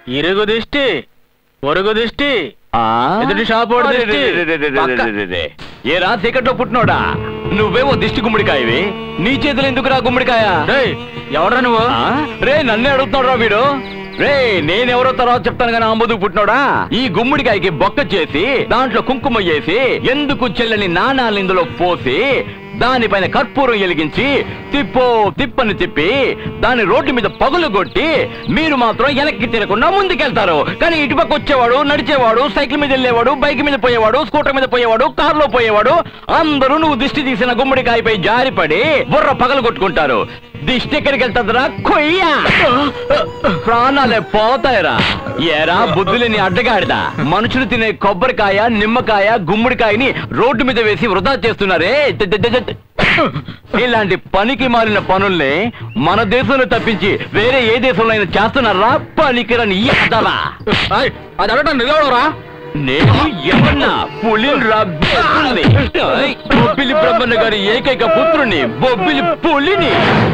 ఇరుగు దిష్టి పొరుగు దిష్టి ఎదుటి షాపు వాడి దిష్టి. పక్క. ఏ రా చీకట్లో పుట్టినోడా నువ్వేమో దిష్టి గుమ్మడికాయవి నీ చేతులు ఎందుకురా గుమ్మడికాయ డేయ్, ఎవడ్రా నువ్వు ఆ? రే నన్నే అడుగుతున్నాడు వీడు రే నేనెవరో తర్వాత చెప్తాను కానీ అంబుదుకు పుట్టినోడా ఈ గుమ్మడికాయకి బొక్క చేసి దాంట్లో కుంకుమ వేసి ఎందుకు చెల్లని నాణాలు ఇందులో పోసి దానిపైన కర్పూరం వెలిగించి తిప్పో తిప్పని తిప్పి దాని రోడ్డు మీద పగులు కొట్టి మీరు మాత్రం వెనక్కి తిరగకుండా ముందుకెళ్తారు కానీ ఇటుపక్క వచ్చేవాడు నడిచేవాడు సైకిల్ మీద వెళ్ళేవాడు బైక్ మీద పోయేవాడు స్కూటర్ మీద పోయేవాడు కారులో పోయేవాడు అందరూ నువ్వు దిష్టి తీసిన గుమ్మడికాయపై జారిపడి బుర్ర పగలు కొట్టుకుంటారు దిష్టి ఎక్కడికి వెళ్తుందిరా కొయ్యా ప్రాణాలే పోతాయిరా ఏరా బుద్ధులేని అడ్డగాడిదా మనుషులు తినే కొబ్బరికాయ నిమ్మకాయ గుమ్మడికాయని రోడ్డు మీద వేసి వృధా చేస్తున్నారే ద- ద- ద- ద- ఇలాంటి పనికి మారిన పనుల్ని మన దేశంలో తప్పించి వేరే ఏ దేశంలో అయినా చేస్తున్నారా పనికిరని ఎదరా ఏయ్, అది అడగటం నిలవడరా నేను ఎవన్నా పులిరా బొబ్బిలి బొబ్బిలి బ్రహ్మన్న గారి ఏకైక పుత్రుని బొబ్బిలి పులిని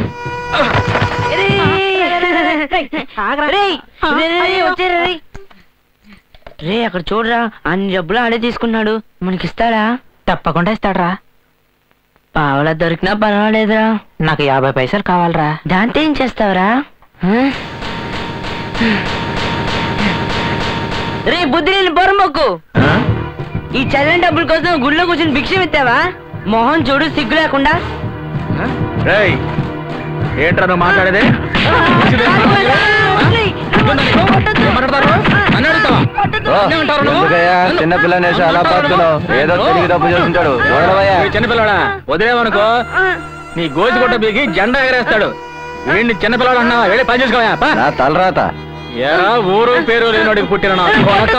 రే అక్కడ చూడరా అన్ని జబ్బులు ఆడే తీసుకున్నాడు మనకిస్తాడా తప్పకుండా ఇస్తాడ్రా పావలా దొరికినా పర్వాలేదురా నాకు యాభై పైసలు కావాలరా దాంతో ఏం చేస్తావురా హ? రే బుద్ధి లేని పొరమొక్కు ఈ చదివిన డబ్బుల కోసం గుళ్ళో కూర్చొని భిక్షం ఎత్తావా మొహం చూడు సిగ్గు లేకుండా రేయ్ ఏంట్రా నువ్వు మాట్లాడేది మాట్లాడతారు నన్ను అడుగుతావా నన్నే అంటారు నువ్వు? చిన్నపిల్లని అలా పడుతున్నావు ఏదో తెలివి తప్పు చేస్తుంటాడు ఈ చిన్నపిల్లడా వదిలేవనుకో నీ గోసి కొట్ట బీకి జెండా ఎగరేస్తాడు వీడిని చిన్నపిల్లడు అన్నావా వెళ్ళి పని చేసుకోయా పా. నా తలరాత ఏరా ఊరు పేరు లేనోడికి పుట్టిన నా కొడక.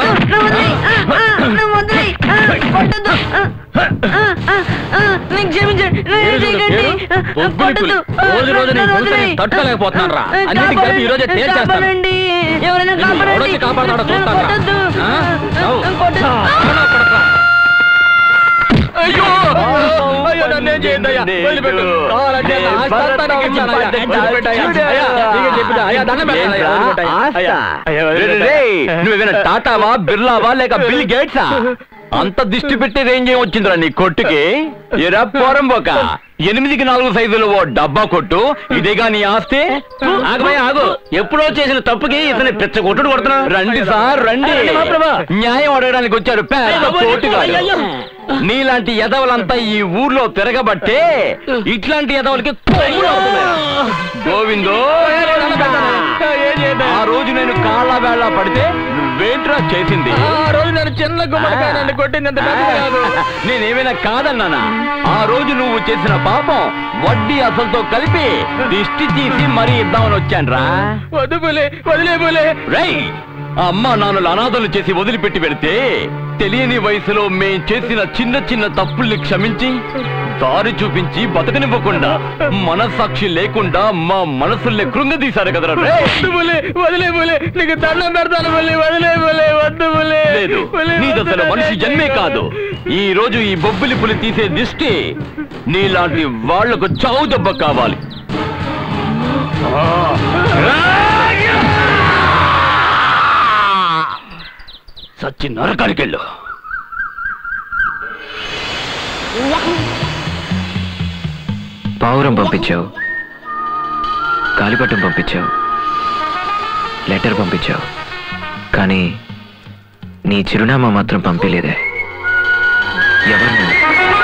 పేరు చూడు, పేరు. బొబ్బిలి పులి. రోజు రోజు నీ పులుసుని తట్టుకోలేకపోతున్నాను రా అన్నిటికీ కలిపి ఈ రోజే తేల్చేస్తాను ఎవరైనా నిన్ను ఎవడొచ్చి కాపాడతాడో చూస్తాను రా. ఆ? నవ్వు. అవునా, కొడకా? అయ్యో అయ్యో నన్నేం చేయొద్దయ్యా. వదిలిపెట్టు. కావాలంటే నా ఆస్తి అంతా నీకు ఇచ్చానయ్యా. వదిలిపెట్టయ్యా. అయ్యా, నీకే చెప్పిందా? అయ్యా, దండం పెడతానయ్యా. వదిలిపెట్టయ్యా. అయ్యా. అయ్యా, వదిలిపెట్టయ్యా. నువ్వేమైనా టాటావా బిర్లావా లేక బిల్ గేట్సా అంత దిష్టి పెట్టి రేంజ్ ఏం వచ్చిందిరా నీ కొట్టుకి ఎరా పోరంబోక ఎనిమిదికి నాలుగు సైజులు ఓ డబ్బా కొట్టు ఇదేగా నీ ఆస్తి ఆగమయ్య ఆగు ఎప్పుడో చేసిన తప్పుకి ఇతని పిచ్చ కొట్టుడు కొడుతున్నా రండి సార్ రండి న్యాయం అడగడానికి వచ్చారు పెద్ద పోటుగాడు. నీలాంటి ఎదవలంతా ఈ ఊర్లో తిరగబట్టే ఇట్లాంటి ఎదవలకి కొమ్ములు అవుతున్నాయి. గోవిందో ఆ రోజు నేను కాళ్ళ వేళ పడితే నువ్వేంట్రా చేసింది ఆ రోజు నేను చిన్న గుమ్మడికాయ నన్ను కొట్టింది అంత పెద్ద కాదు నేనేమైనా కాదన్నానా ఆ రోజు నువ్వు చేసిన పాపం వడ్డీ అసలుతో కలిపి దిష్టి తీసి మరీ ఇద్దామని వచ్చానురా వద్దు పులి వదిలే పులి రై అమ్మ నాన్నలు అనాథలు చేసి వదిలిపెట్టి పెడితే తెలియని వయసులో మేం చేసిన చిన్న చిన్న తప్పుల్ని క్షమించి దారి చూపించి బతకనివ్వకుండా మనసాక్షి లేకుండా మా మనసుల్ని కృంగదీశారు కదరా రే వద్దు పులి వదిలే పులి నీకు దండం పెడతాను పులి వదిలే పులి వద్దు పులి లేదు పులి, నీదసలు వద్దు, మనిషి నన్ను జన్మే చేయకు. కాదు ఈ రోజు ఈ బొబ్బిలి పులి తీసే దిష్టి నీలాంటి వాళ్లకు చావు దెబ్బ కావాలి సచ్చి నరకానికెళ్ళు పావురం పంపించావు గాలిపటం పంపించావు లెటర్ పంపించావు కానీ నీ చిరునామా మాత్రం పంపించలేదే ఎవరు నువ్వు?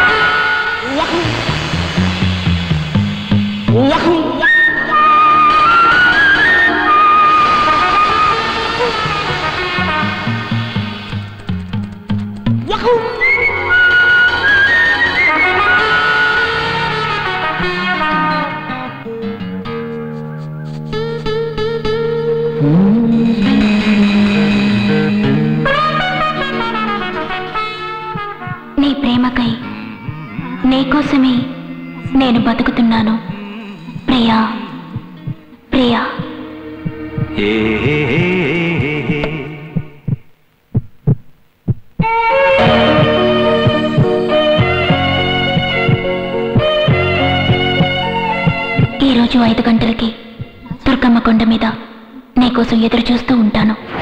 నీ ప్రేమకై నీకోసమే నేను బతుకుతున్నాను ప్రియా ప్రియా ఈరోజు ఐదు గంటలకి దుర్గమ్మ కొండ మీద నీకోసం ఎదురు చూస్తూ ఉంటాను